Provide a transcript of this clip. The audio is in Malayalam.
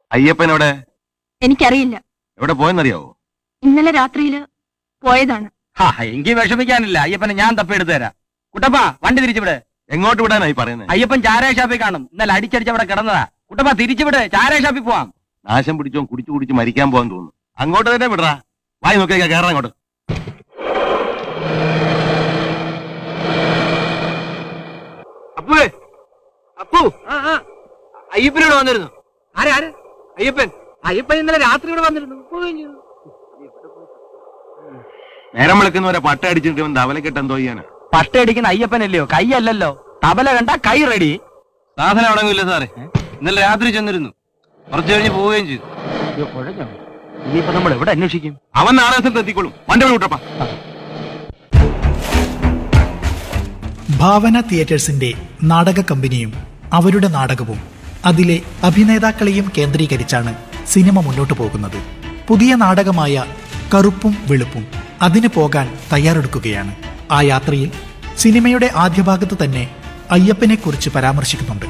അയ്യപ്പൻ എവിടെ എനിക്കറിയില്ല എവിടെ പോയെന്നറിയാവോ ഇന്നലെ രാത്രിയില് പോയതാണ് ഹാ എങ്കിൽ വിഷമിക്കാനില്ല അയ്യപ്പനെ ഞാൻ തപ്പിയെടുത്ത് തരാം കുട്ടപ്പ വണ്ടി തിരിച്ചുവിട് എങ്ങോട്ട് വിടാനായി പറയുന്നത് അയ്യപ്പൻ ചാരായ ഷാപ്പിൽ കാണും ഇന്നലെ അടിച്ചടിച്ച് അവിടെ കിടന്നതാ കുട്ടപ്പ തിരിച്ചുവിട് ചാരായ ഷാപ്പിൽ പോവാം നാശം പിടിച്ചോ കുടിച്ചു കുടിച്ച് മരിക്കാൻ പോകാൻ തോന്നുന്നു അങ്ങോട്ട് തന്നെ വിടറാ വായി നോക്കിയാ കയറാം അങ്ങോട്ട് അപ്പുവേ അപ്പു അയ്യപ്പനോട് വന്നിരുന്നു ആരെ ആര് അയ്യപ്പൻ അയ്യപ്പൻ ഇന്നലെ രാത്രി ഇവിടെ വന്നിരുന്നു പോവുകയും ചെയ്തു. നേരം വിളിക്കുന്നവരെ പട്ട അടിച്ചിട്ട് ഇവൻ ധവലക്കെട്ട് എന്തോ ചെയ്യാനാ പട്ടയടിക്കുന്ന അയ്യപ്പനല്ലയോ കൈയല്ലല്ലോ തബല കണ്ട കൈ റെഡി സാധനം അടങ്ങില്ല സാറേ ഇന്നലെ രാത്രി ചെന്നിരുന്നു കുറച്ചു കഴിഞ്ഞ് പോവുകയും ചെയ്തു ഇനിയിപ്പോ നമ്മൾ എവിടെ അന്വേഷിക്കും അവൻ നാളെ സ്ഥലത്ത് എത്തിക്കോളും വണ്ടി വിട്ടപ്പാ ഭാവന തിയേറ്റേഴ്സിന്റെ നാടക കമ്പനിയും അവരുടെ നാടകവും അതിലെ അഭിനേതാക്കളെയും കേന്ദ്രീകരിച്ചാണ് സിനിമ മുന്നോട്ടു പോകുന്നത് പുതിയ നാടകമായ കറുപ്പും വെളുപ്പും അതിന് പോകാൻ തയ്യാറെടുക്കുകയാണ് ആ യാത്രയിൽ സിനിമയുടെ ആദ്യ ഭാഗത്ത് തന്നെ അയ്യപ്പനെക്കുറിച്ച് പരാമർശിക്കുന്നുണ്ട്